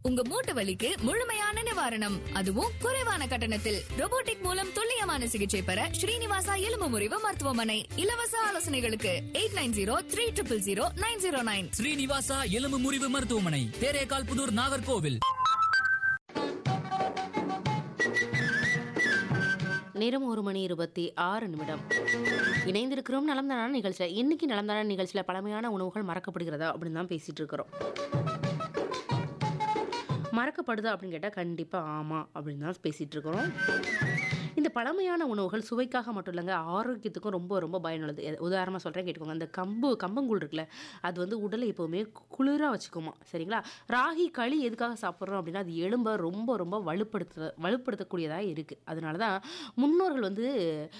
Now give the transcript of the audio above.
உங்க மூட்டு வலிக்கு முழுமையான நிவாரணம் அதுவும் குறைவான கட்டணத்தில் robotic மூலம் துல்லியமான சிகிச்சை பெற ஸ்ரீனிவாசா எலும்பு முறிவு மருத்துவமனை இலவச ஆலோசனைகளுக்கு eight nine zero three triple zero nine zero nine Srinivasa எலும்பு முறிவு மருத்துவமனை தேரேகால் புதூர் நாகர்கோவில் நேரம் ஒரு மணி இருபத்தி ஆறு நிமிடம் இணைந்திருக்கிறோம் நலம்தான நிகழ்ச்சியில் இன்னைக்கு நலம்தான நிகழ்ச்சியில் பழமையான உணவுகள் மறக்கப்படுகிறதா அப்படின்னு தான் பேசிட்டு இருக்கிறோம் மறக்கப்படுதா அப்படின்னு கேட்டால் கண்டிப்பாக ஆமாம் அப்படின்னு தான் பேசிகிட்டு இருக்கிறோம் இந்த பழமையான உணவுகள் சுவைக்காக மட்டும் இல்லைங்க ஆரோக்கியத்துக்கும் ரொம்ப ரொம்ப பயனுள்ளது எ- உதாரணமாக சொல்கிறேன் கேட்டுக்கோங்க அந்த கம்பு கம்பங்கூழ் இருக்குல்ல அது வந்து உடலை எப்போவுமே குளிராக வச்சுக்குமா சரிங்களா ராகி களி எதுக்காக சாப்பிட்றோம் அப்படின்னா அது எலும்பை ரொம்ப ரொம்ப வலுப்படுத்த வலுப்படுத்தக்கூடியதாக இருக்குது அதனால தான் முன்னோர்கள் வந்து